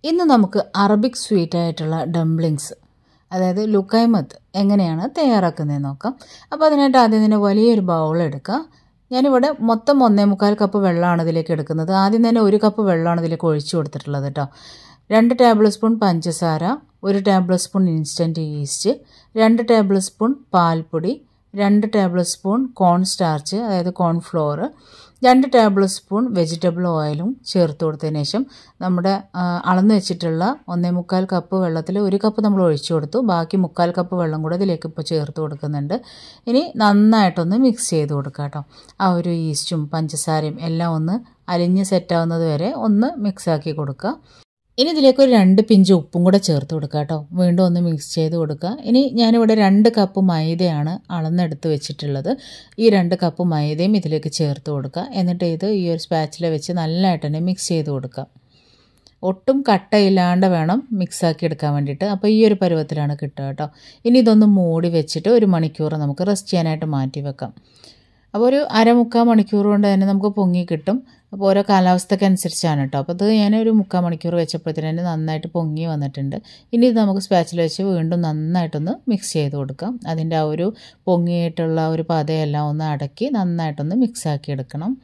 ഇന്ന് നമുക്ക് Arabic sweet ആയിട്ടുള്ള ഡംപ്ലിങ്സ് അതായത് ലുക്കൈമത്ത് എങ്ങനെയാണ് തയ്യാറാക്കുന്നതെന്ന് നോക്കാം അപ്പോൾ അതിനായിട്ട് ആദ്യം തന്നെ വലിയൊരു ബൗൾ എടുക്കുക ഞാനിവിടെ മൊത്തം ഒന്നേ മുക്കാൽ കപ്പ് വെള്ളമാണ് ഇതിലേക്ക് എടുക്കുന്നത് ആദ്യം തന്നെ ഒരു കപ്പ് വെള്ളമാണ് ഇതിലേക്ക് ഒഴിച്ചു കൊടുത്തിട്ടുള്ളത് കേട്ടോ രണ്ട് ടേബിൾ സ്പൂൺ പഞ്ചസാര ഒരു ടേബിൾ സ്പൂൺ ഇൻസ്റ്റൻറ്റ് ഈസ്റ്റ് രണ്ട് ടേബിൾ സ്പൂൺ പാൽപ്പൊടി രണ്ട് ടേബിൾ സ്പൂൺ കോൺ സ്റ്റാർച്ച് അതായത് കോൺഫ്ലോർ രണ്ട് ടേബിൾ സ്പൂൺ വെജിറ്റബിൾ ഓയിലും ചേർത്ത് കൊടുത്തതിന് ശേഷം നമ്മുടെ അളന്ന് വെച്ചിട്ടുള്ള ഒന്നേ മുക്കാൽ കപ്പ് വെള്ളത്തിൽ ഒരു കപ്പ് നമ്മൾ ഒഴിച്ചു കൊടുത്തു ബാക്കി മുക്കാൽ കപ്പ് വെള്ളം കൂടെ ഇതിലേക്ക് ഇപ്പോൾ ചേർത്ത് കൊടുക്കുന്നുണ്ട് ഇനി നന്നായിട്ടൊന്ന് മിക്സ് ചെയ്ത് കൊടുക്കുക കേട്ടോ ആ ഒരു ഈസ്റ്റും പഞ്ചസാരയും എല്ലാം ഒന്ന് അലിഞ്ഞ് സെറ്റാവുന്നത് വരെ ഒന്ന് മിക്സാക്കി കൊടുക്കുക ഇനി ഇതിലേക്ക് ഒരു രണ്ട് പിഞ്ച് ഉപ്പും കൂടെ ചേർത്ത് കൊടുക്കുക കേട്ടോ വീണ്ടും ഒന്ന് മിക്സ് ചെയ്ത് കൊടുക്കുക ഇനി ഞാനിവിടെ രണ്ട് കപ്പ് മൈദയാണ് അളന്നെടുത്ത് വെച്ചിട്ടുള്ളത് ഈ രണ്ട് കപ്പ് മൈദയും ഇതിലേക്ക് ചേർത്ത് കൊടുക്കുക എന്നിട്ട് ഇത് ഈ ഒരു സ്പാച്ചില വെച്ച് നല്ലതായിട്ട് തന്നെ മിക്സ് ചെയ്ത് കൊടുക്കുക ഒട്ടും കട്ടയില്ലാണ്ട് വേണം മിക്സാക്കി എടുക്കാൻ വേണ്ടിയിട്ട് അപ്പോൾ ഈ ഒരു പരുവത്തിലാണ് കിട്ടുക കേട്ടോ ഇനി ഇതൊന്ന് മൂടി വെച്ചിട്ട് ഒരു മണിക്കൂർ നമുക്ക് റെസ്റ്റ് ചെയ്യാനായിട്ട് മാറ്റി വെക്കാം അപ്പോൾ ഒരു അരമുക്കാൽ മണിക്കൂർ കൊണ്ട് തന്നെ നമുക്ക് പൊങ്ങി കിട്ടും അപ്പോൾ ഓരോ കാലാവസ്ഥയ്ക്ക് അനുസരിച്ചാണ് കേട്ടോ അപ്പോൾ ഇത് ഞാൻ ഒരു മുക്കാൽ മണിക്കൂർ വെച്ചപ്പോഴത്തേന് തന്നെ നന്നായിട്ട് പൊങ്ങി വന്നിട്ടുണ്ട് ഇനി ഇത് നമുക്ക് സ്പാച്ചിൽ വെച്ച് വീണ്ടും നന്നായിട്ടൊന്ന് മിക്സ് ചെയ്ത് കൊടുക്കാം അതിൻ്റെ ആ ഒരു പൊങ്ങിയിട്ടുള്ള ഒരു പതയെല്ലാം ഒന്ന് അടക്കി നന്നായിട്ടൊന്ന് മിക്സാക്കി എടുക്കണം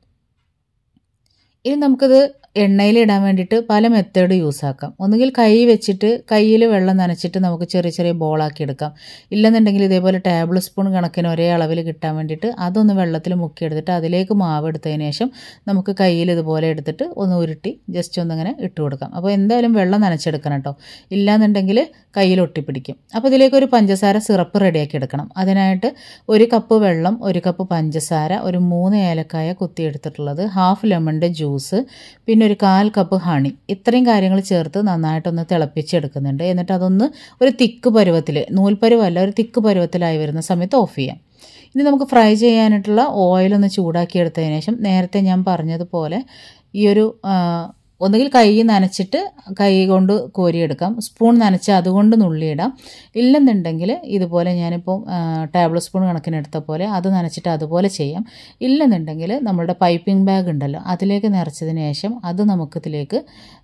ഇനി നമുക്കിത് എണ്ണയിൽ ഇടാൻ വേണ്ടിയിട്ട് പല മെത്തേഡ് യൂസ് ആക്കാം ഒന്നുകിൽ കൈ വെച്ചിട്ട് കയ്യിൽ വെള്ളം നനച്ചിട്ട് നമുക്ക് ചെറിയ ചെറിയ ബോളാക്കി എടുക്കാം ഇല്ലെന്നുണ്ടെങ്കിൽ ഇതേപോലെ ടേബിൾ സ്പൂൺ കണക്കിന് ഒരേ അളവിൽ കിട്ടാൻ വേണ്ടിയിട്ട് അതൊന്ന് വെള്ളത്തിൽ മുക്കിയെടുത്തിട്ട് അതിലേക്ക് മാവ് എടുത്തതിന് ശേഷം നമുക്ക് കയ്യിൽ ഇതുപോലെ എടുത്തിട്ട് ഒന്ന് ഉരുട്ടി ജസ്റ്റ് ഒന്നിങ്ങനെ ഇട്ട് കൊടുക്കാം അപ്പോൾ എന്തായാലും വെള്ളം നനച്ചെടുക്കണം കേട്ടോ ഇല്ലാന്നുണ്ടെങ്കിൽ കയ്യിൽ ഒട്ടിപ്പിടിക്കും അപ്പോൾ ഇതിലേക്ക് ഒരു പഞ്ചസാര സിറപ്പ് റെഡിയാക്കി എടുക്കണം അതിനായിട്ട് ഒരു കപ്പ് വെള്ളം ഒരു കപ്പ് പഞ്ചസാര ഒരു മൂന്ന് ഏലക്കായ കുത്തിയെടുത്തിട്ടുള്ളത് ഹാഫ് ലെമണിൻ്റെ ജ്യൂസ് പിന്നെ ഒരു കാൽ കപ്പ് ഹണി ഇത്രയും കാര്യങ്ങൾ ചേർത്ത് നന്നായിട്ടൊന്ന് തിളപ്പിച്ചെടുക്കുന്നുണ്ട് എന്നിട്ട് അതൊന്ന് ഒരു തിക്ക് പരുവത്തിൽ നൂൽപ്പരുവല്ല ഒരു തിക്ക് പരുവത്തിലായി വരുന്ന സമയത്ത് ഓഫ് ചെയ്യാം ഇനി നമുക്ക് ഫ്രൈ ചെയ്യാനായിട്ടുള്ള ഓയിലൊന്ന് ചൂടാക്കി എടുത്തതിന് ശേഷം നേരത്തെ ഞാൻ പറഞ്ഞതുപോലെ ഈ ഒരു ഒന്നുകിൽ കൈ നനച്ചിട്ട് കൈ കൊണ്ട് കോരിയെടുക്കാം സ്പൂൺ നനച്ച് അതുകൊണ്ട് നുള്ളിയിടാം ഇല്ലെന്നുണ്ടെങ്കിൽ ഇതുപോലെ ഞാനിപ്പോൾ ടേബിൾ സ്പൂൺ കണക്കിനെടുത്ത പോലെ അത് നനച്ചിട്ട് അതുപോലെ ചെയ്യാം ഇല്ലെന്നുണ്ടെങ്കിൽ നമ്മളുടെ പൈപ്പിംഗ് ബാഗ് ഉണ്ടല്ലോ അതിലേക്ക് നിറച്ചതിന് ശേഷം അത് നമുക്ക് ഇതിലേക്ക്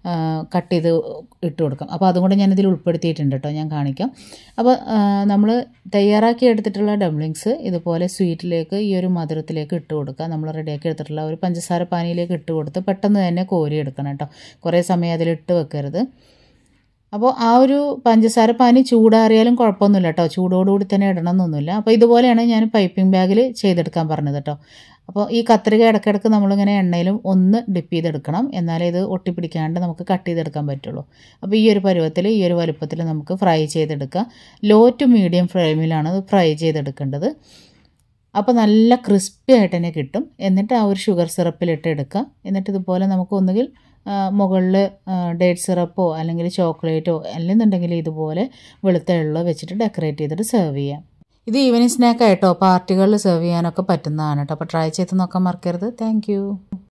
കട്ട് ചെയ്ത് ഇട്ട് കൊടുക്കാം അപ്പോൾ അതുകൊണ്ട് ഞാനിതിൽ ഉൾപ്പെടുത്തിയിട്ടുണ്ട് കേട്ടോ ഞാൻ കാണിക്കാം അപ്പോൾ നമ്മൾ തയ്യാറാക്കി എടുത്തിട്ടുള്ള ഡംപ്ലിങ്സ് ഇതുപോലെ സ്വീറ്റിലേക്ക് ഈ ഒരു മധുരത്തിലേക്ക് ഇട്ട് കൊടുക്കുക നമ്മൾ റെഡിയാക്കി എടുത്തിട്ടുള്ള ഒരു പഞ്ചസാര പാനിയിലേക്ക് ഇട്ട് കൊടുത്ത് പെട്ടെന്ന് തന്നെ കോരിയെടുക്കണം കേട്ടോ കുറേ സമയം അതിലിട്ട് വെക്കരുത് അപ്പോൾ ആ ഒരു പഞ്ചസാര പാനി ചൂടാറിയാലും കുഴപ്പമൊന്നുമില്ല കേട്ടോ ചൂടോടുകൂടി തന്നെ ഇടണം എന്നൊന്നുമില്ല അപ്പോൾ ഇതുപോലെയാണ് ഞാൻ പൈപ്പിംഗ് ബാഗിൽ ചെയ്തെടുക്കാൻ പറഞ്ഞത് കേട്ടോ അപ്പോൾ ഈ കത്രിക ഇടയ്ക്കിടയ്ക്ക് നമ്മളിങ്ങനെ എണ്ണയിലും ഒന്ന് ഡിപ്പ് ചെയ്തെടുക്കണം എന്നാലേ ഇത് ഒട്ടിപ്പിടിക്കാണ്ട് നമുക്ക് കട്ട് ചെയ്തെടുക്കാൻ പറ്റുള്ളൂ അപ്പോൾ ഈ ഒരു പരുവത്തിൽ ഈ ഒരു വലുപ്പത്തിൽ നമുക്ക് ഫ്രൈ ചെയ്തെടുക്കുക ലോ ടു മീഡിയം ഫ്ലെയിമിലാണ് ഇത് ഫ്രൈ ചെയ്തെടുക്കേണ്ടത് അപ്പോൾ നല്ല ക്രിസ്പി ആയിട്ട് തന്നെ കിട്ടും എന്നിട്ട് ആ ഒരു ഷുഗർ സിറപ്പിലിട്ട് എടുക്കുക എന്നിട്ട് ഇതുപോലെ നമുക്ക് ഒന്നുകിൽ മുകളിൽ ഡേറ്റ് സിറപ്പോ അല്ലെങ്കിൽ ചോക്ലേറ്റോ അല്ലെന്നുണ്ടെങ്കിൽ ഇതുപോലെ വെളുത്ത എള്ളോ വെച്ചിട്ട് ഡെക്കറേറ്റ് ചെയ്തിട്ട് സെർവ് ചെയ്യാം ഇത് ഈവനിങ് സ്നാക്ക് ആയിട്ടോ പാർട്ടികളിൽ സെർവ് ചെയ്യാനൊക്കെ പറ്റുന്നതാണ് കേട്ടോ അപ്പോൾ ട്രൈ ചെയ്ത് നോക്കാൻ മറക്കരുത് താങ്ക്